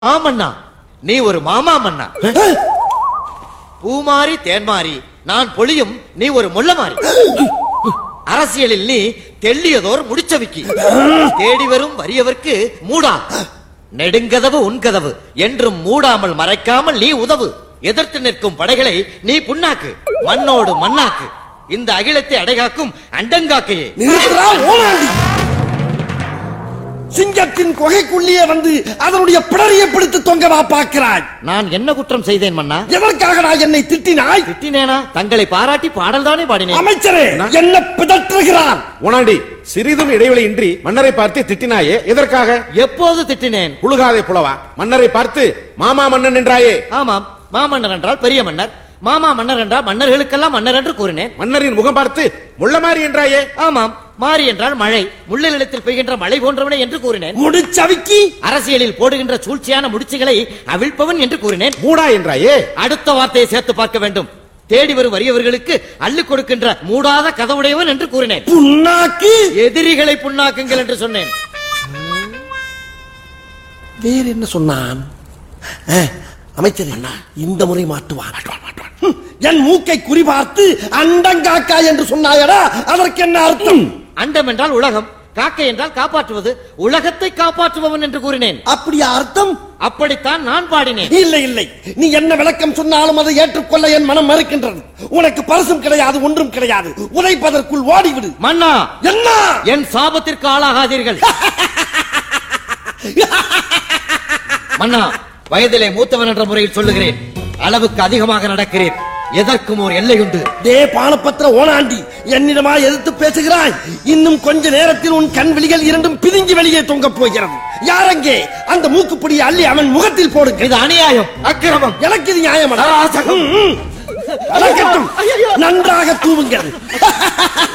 ஆமண்ணா நீ ஒரு மாமா மன்னா பூமாரி தேன்மாரி நான் பொழியும் நீ ஒரு முள்ளமாரி அரசியலில் நீ தெள்ளியதோர் முடிச்சவிக்கி தேடி வரும் வறியவர்க்கு மூடா நெடுங்கதவு உன்கதவு என்றும் மூடாமல் மறைக்காமல் நீ உதவு எதிர்த்து நிற்கும் படைகளை நீ புண்ணாக்கு மண்ணோடு மண்ணாக்கு இந்த அகிலத்தை அடைகாக்கும் அண்டங்காக்கையே நிறுத்துறா ஓனாண்டி சிங்கத்தின் குகைக்குள்ளேயே வந்து அதனுடைய பிடரியை பிடித்து தொங்கவா பார்க்கிறாய் நான் என்ன குற்றம் செய்தேன் மன்னா எதற்காக நான் என்னை திட்டினாய் திட்டினேனா தங்களை பாராட்டி பாடல் தானே பாடினேன் அமைச்சரே என்ன பிதற்றுகிறான் உணாண்டி சிறிதும் இடைவெளி இன்றி மன்னரை பார்த்து திட்டினாயே எதற்காக எப்போது திட்டினேன் புழுகாதே புலவா மன்னரை பார்த்து மாமா மன்னன் என்றாயே ஆமாம் மாமன்னர் என்றால் பெரிய மன்னர் மாமா மன்னர் என்றால் மன்னர்களுக்கெல்லாம் மன்னர் என்று கூறினேன் மன்னரின் முகம் பார்த்து முள்ளமாரி என்றாயே ஆமாம் மாறி என்றால் மழை முள்ளிலிடத்தில் பெய்கின்ற மழை போன்றவனே என்று கூறினேன் முடிச்சவிக்கி அரசியலில் போடுகின்ற சூழ்ச்சியான முடிச்சுகளை அவிழ்ப்பவன் என்று கூறினேன் மூடா என்றாயே அடுத்த வார்த்தையை சேர்த்து பார்க்க வேண்டும் தேடி வரும் வறியவர்களுக்கு அள்ளிக் கொடுக்கின்ற மூடாத கதவுடையவன் என்று கூறினேன் புண்ணாக்கு எதிரிகளை புண்ணாக்குங்கள் என்று சொன்னேன் வேற என்ன சொன்னான் அஹ், அமைச்சரே இந்த முறை மாட்டுவான் ஹம், என் மூக்கை குறிபார்த்து அண்டங்காக்கா என்று சொன்னாயடா அதற்கு என்ன அர்த்தம் அண்டம் என்றால் உலகம் காக்கை என்றால் காப்பாற்றுவது உலகத்தை காப்பாற்றுபவன் என்று கூறினேன் அப்படியா அர்த்தம் அப்படித்தான் நான் பாடினேன் இல்லை இல்லை நீ என்ன விளக்கம் சொன்னாலும் அதை ஏற்றுக்கொள்ள என் மனம் மறுக்கின்றது உனக்கு பரிசும் கிடையாது ஒன்றும் கிடையாது உதைப்பதற்குள் ஓடிவிடு மன்னா என்ன என் சாபத்திற்கு ஆளாகாதீர்கள் மன்னா வயதிலே மூத்தவன் என்ற முறையில் சொல்லுகிறேன் அளவுக்கு அதிகமாக நடக்கிறேன் எதற்கும் ஒரு எல்லையுண்டு டே பானபத்திர ஓனாண்டி என்னிடமா எதிர்த்து பேசுகிறாய் இன்னும் கொஞ்ச நேரத்தில் உன் கண் விழிகள் இரண்டும் பிதுங்கி வெளியே தொங்கப் போகிறது யாரங்கே அந்த மூக்குப்பிடியை அள்ளி அவன் முகத்தில் போடுங்க இது அநியாயம் அக்கிரமம் எனக்கு இது நியாயமடா அராஜகம். ம், ம். நடக்கட்டும் நன்றாக தூவுங்கள்